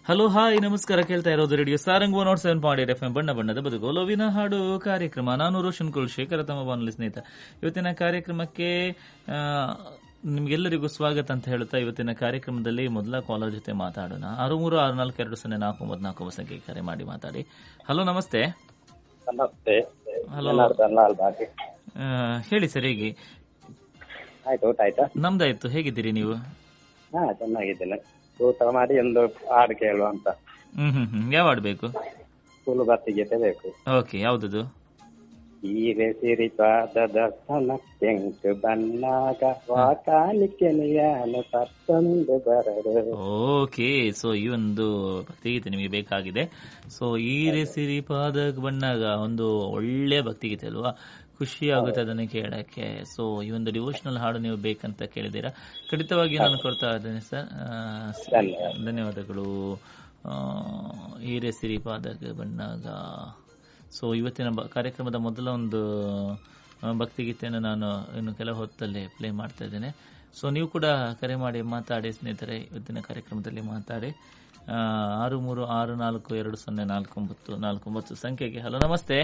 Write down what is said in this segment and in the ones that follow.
Hello hi ನಮಸ್ಕಾರ ಕೇಳ್ತಾ ಇರೋದು radio Sarang one nought seven point F M ಬಣ್ಣ ಬಣ್ಣದ ಬದುಕು ಲೋವಿನ ಹಾಡು ಕಾರ್ಯಕ್ರಮ ನಾನು ರೋಷನ್ ಕುಲ್ ಶೇಖರ ತಮ್ಮ ಬಾನುಲಿ ಸ್ನೇಹಿತ ಇವತ್ತಿನ ಕಾರ್ಯಕ್ರಮಕ್ಕೆ ಆ, ನಿಮ್ಗೆಲ್ಲರಿಗೂ ಸ್ವಾಗತ ಅಂತ ಹೇಳುತ್ತಾ ಇವತ್ತಿನ ಕಾರ್ಯಕ್ರಮದಲ್ಲಿ ಮೊದಲ ಕಾಲರ್ ಜೊತೆ ಮಾತಾಡೋಣ ಆರು ಮೂರು ಆರು ನಾಲ್ಕು ಎರಡು ಸೊನ್ನೆ ನಾಲ್ಕು ಒಂಬತ್ತು ನಾಲ್ಕು ಒಂಬತ್ತು ಸಂಖ್ಯೆಗೆ ಕರೆ ಮಾಡಿ ಮಾತಾಡಿ ಹಲೋ ನಮಸ್ತೆ ನಮಸ್ತೆ ಹಲೋ ಜನಾರ್ದನ್ ಲಾಲ್ ಬಾಗಿ ಆ, ಹೇಳಿ ಸರ್ ಹೇಗೆ ಆಯ್ತು ಊಟ ಆಯ್ತಾ ನಮ್ದಾಯ್ತು ಹೇಗಿದ್ದೀರಿ ನೀವು ಹಾ ಚೆನ್ನಾಗಿದ್ದೇನೆ ಊಟ ಮಾಡಿ ಒಂದು ಹಾಡು ಕೇಳುವ ಅಂತ ಹ್ಮ್ ಹ್ಮ್ ಹ್ಮ್ ಯಾವ ಆಡ್ಬೇಕು ಹುಲು ಬತ್ತಿಗೆ ಬೇಕು ಓಕೆ ಯಾವ್ದದು ಹೀರೆ ಸಿರಿಪಾದದ ಸ್ತನ ಕೆಂಕು ಬಣ್ಣಾಗ ವಾಕಾಲಿಕ್ಕೆ ನಿಯಾನ ತತ್ತೊಂದು ಬರಡು ಓಕೆ ಸೊ ಈ ಒಂದು ಭಕ್ತಿಗೀತೆ ನಿಮಗೆ ಬೇಕಾಗಿದೆ ಸೊ ಈರೆ ಸಿರಿ ಪಾದ ಬಣ್ಣಾಗ ಒಂದು ಒಳ್ಳೆ ಭಕ್ತಿಗೀತೆ ಅಲ್ವಾ ಖುಷಿ ಆಗುತ್ತೆ ಅದನ್ನು ಕೇಳಕ್ಕೆ ಸೊ ಈ ಒಂದು ಡಿವೋಷನಲ್ ಹಾಡು ನೀವು ಬೇಕಂತ ಕೇಳಿದ್ದೀರಾ ಖಂಡಿತವಾಗಿ ನಾನು ಕೊಡ್ತಾ ಇದ್ದೇನೆ ಸರ್ ಆ, ಸರಿ. ಧನ್ಯವಾದಗಳು ಆ, ಈರೆ ಸಿರಿ ಪಾದಕ ಬಣ್ಣಾಗ ಸೊ ಇವತ್ತಿನ ಬ- ಕಾರ್ಯಕ್ರಮದ ಮೊದಲ ಒಂದು ಆ, ಭಕ್ತಿಗೀತೆಯನ್ನು ನಾನು ಇನ್ನು ಕೆಲ ಹೊತ್ತಲ್ಲಿ ಪ್ಲೇ ಮಾಡ್ತಾ ಇದ್ದೇನೆ ಸೊ ನೀವು ಕೂಡ ಕರೆ ಮಾಡಿ ಮಾತಾಡಿ ಸ್ನೇಹಿತರೆ ಇವತ್ತಿನ ಕಾರ್ಯಕ್ರಮದಲ್ಲಿ ಮಾತಾಡಿ ಆ, ಆರು ಮೂರು ಆರು ನಾಲ್ಕು ಎರಡು ಸೊನ್ನೆ ನಾಲ್ಕು ಒಂಬತ್ತು ನಾಲ್ಕು ಒಂಬತ್ತು ಸಂಖ್ಯೆಗೆ ಹಲೋ ನಮಸ್ತೆ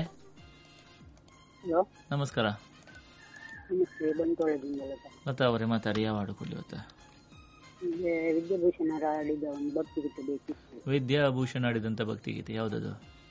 ಹಲೋ ನಮಸ್ಕಾರ ನಮಸ್ತೆ ಬಂಟ್ವಾಳದಿಂದ ಲತಾ. ಲತಾ ಅವರೇ ಮಾತಾಡಿ ಯಾವ ಹಾಡು ಕೊಡ್ಲಿ ಇವತ್ತು ನಮ್ಗೆ ವಿದ್ಯಾಭೂಷಣ ಆಡಿದ ಒಂದು ಭಕ್ತಿಗೀತೆ ಬೇಕಿತ್ತು ವಿದ್ಯಾಭೂಷಣ ಆಡಿದಂಥ ಭಕ್ತಿಗೀತೆ ಯಾವುದದು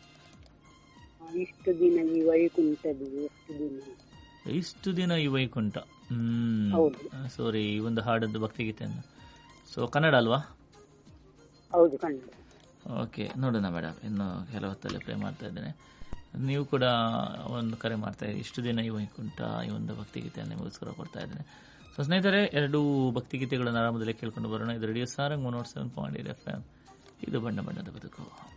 ಆ, ಇಷ್ಟು ದಿನ ಈ ವೈಕುಂಠದು ಎಷ್ಟು ದಿನ ಇಷ್ಟು ದಿನ ಈ ವೈಕುಂಠ ಹ್ಮ್ ಹೌದು. ಸಾರಿ ಈ ಒಂದು ಹಾಡದ್ದು ಭಕ್ತಿಗೀತೆಯನ್ನು ಸೊ ಕನ್ನಡ ಅಲ್ವಾ ಹೌದು ಕನ್ನಡ ಓಕೆ ನೋಡೋಣ ಮೇಡಮ್ ಇನ್ನು ಕೆಲವು ಹೊತ್ತಲ್ಲಿ ಪ್ಲೇ ಮಾಡ್ತಾ ಇದ್ದೇನೆ ನೀವು ಕೂಡ ಒಂದು ಕರೆ ಮಾಡ್ತಾ ಇದ್ದೀರಿ ಇಷ್ಟು ದಿನ ಈ ವೈಕುಂಠ ಈ ಒಂದು ಭಕ್ತಿಗೀತೆಯನ್ನು ನಿಮಗೋಸ್ಕರ ಕೊಡ್ತಾ ಇದ್ದೇನೆ ಸೊ ಸ್ನೇಹಿತರೆ ಎರಡು ಭಕ್ತಿಗೀತೆಗಳನ್ನು ಆರಾಮದಲ್ಲಿ ಕೇಳ್ಕೊಂಡು ಬರೋಣ ಇದು radio Sarang one nought seven point F M ಇದು ಬಣ್ಣ ಬಣ್ಣದ ಬದುಕು